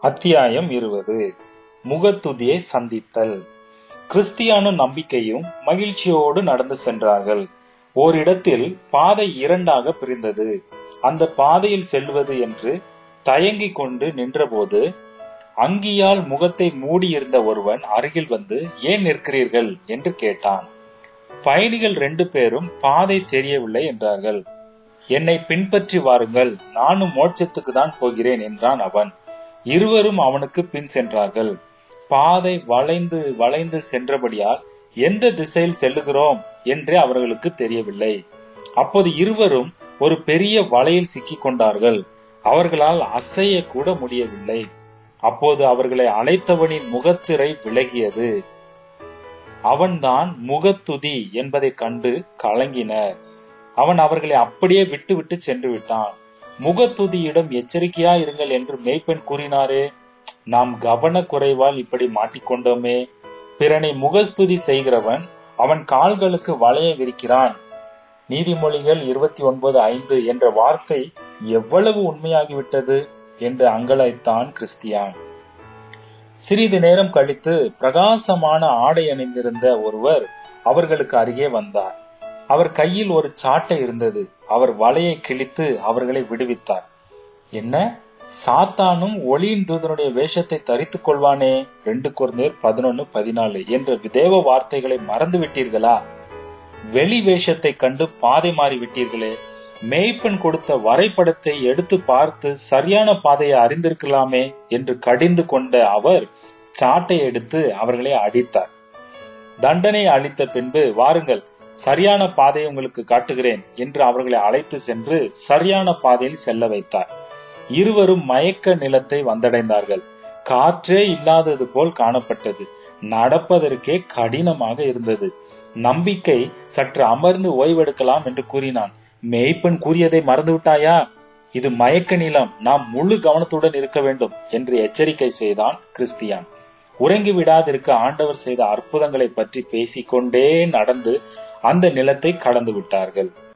அத்தியாயம் இருபது முகத்துதியை சந்தித்தல் கிறிஸ்தியானோ நம்பிக்கையும் மகிழ்ச்சியோடு நடந்து சென்றார்கள் ஓரிடத்தில் பாதை இரண்டாக பிரிந்தது அந்த பாதையில் செல்வது என்று தயங்கிக் கொண்டு நின்றபோது அங்கியால் முகத்தை மூடியிருந்த ஒருவன் அருகில் வந்து ஏன் நிற்கிறீர்கள் என்று கேட்டான் பயணிகள் ரெண்டு பேரும் பாதை தெரியவில்லை என்றார்கள் என்னை பின்பற்றி வாருங்கள் நானும் மோட்சத்துக்கு தான் போகிறேன் என்றான் அவன் இருவரும் அவனுக்கு பின் சென்றார்கள் பாதை வளைந்து வளைந்து சென்றபடியால் எந்த திசையில் செல்லுகிறோம் என்றே அவர்களுக்கு தெரியவில்லை அப்போது இருவரும் ஒரு பெரிய வலையில் சிக்கிக் கொண்டார்கள் அவர்களால் அசைய கூட முடியவில்லை அப்போது அவர்களை அழைத்தவனின் முகத்திரை விலகியது அவன்தான் முகத்துதி என்பதை கண்டு கலங்கினர் அவன் அவர்களை அப்படியே விட்டு விட்டு சென்று விட்டான் முகத்துதியிடம் எச்சரிக்கையா இருங்கள் என்று மேய்ப்பெண் கூறினாரே நாம் கவன குறைவால் இப்படி மாட்டிக்கொண்டோமே பிறனை முகஸ்துதி செய்கிறவன் அவன் கால்களுக்கு வளைய விரிக்கிறான் நீதிமொழிகள் இருபத்தி ஒன்பது ஐந்து என்ற வார்த்தை எவ்வளவு உண்மையாகிவிட்டது என்று அங்கலாய்த்தான் கிறிஸ்தியான் சிறிது நேரம் கழித்து பிரகாசமான ஆடை அணிந்திருந்த ஒருவர் அவர்களுக்கு அருகே வந்தார் அவர் கையில் ஒரு சாட்டை இருந்தது அவர் வலையை கிழித்து அவர்களை விடுவித்தார் என்ன சாத்தானும் ஒளியின் தூதனுடைய வேஷத்தை தரித்துக் கொள்வானே ரெண்டு குழந்தையர் பதினொன்னு பதினாலு என்ற தேவ வார்த்தைகளை மறந்து விட்டீர்களா வெளி வேஷத்தை கண்டு பாதை மாறி விட்டீர்களே மேய்ப்பன் கொடுத்த வரைபடத்தை எடுத்து பார்த்து சரியான பாதையை அறிந்திருக்கலாமே என்று கடிந்து கொண்ட அவர் சாட்டை எடுத்து அவர்களை அடித்தார் தண்டனை அளித்த பின்பு வாருங்கள் சரியான பாதையை உங்களுக்கு காட்டுகிறேன் என்று அவர்களை அழைத்து சென்று சரியான பாதையில் செல்ல வைத்தார் இருவரும் மயக்க நிலத்தை வந்தடைந்தார்கள் காற்றே இல்லாதது போல் காணப்பட்டது நடப்பதற்கே கடினமாக இருந்தது நம்பிக்கை சற்று அமர்ந்து ஓய்வெடுக்கலாம் என்று கூறினான் மேய்ப்பன் கூறியதை மறந்துவிட்டாயா இது மயக்க நிலம் நாம் முழு கவனத்துடன் இருக்க வேண்டும் என்று எச்சரிக்கை செய்தான் கிறிஸ்தியான் உறங்கி விடாதிருக்க ஆண்டவர் செய்த அற்புதங்களை பற்றி பேசிக்கொண்டே நடந்து அந்த நிலத்தை கடந்து விட்டார்கள்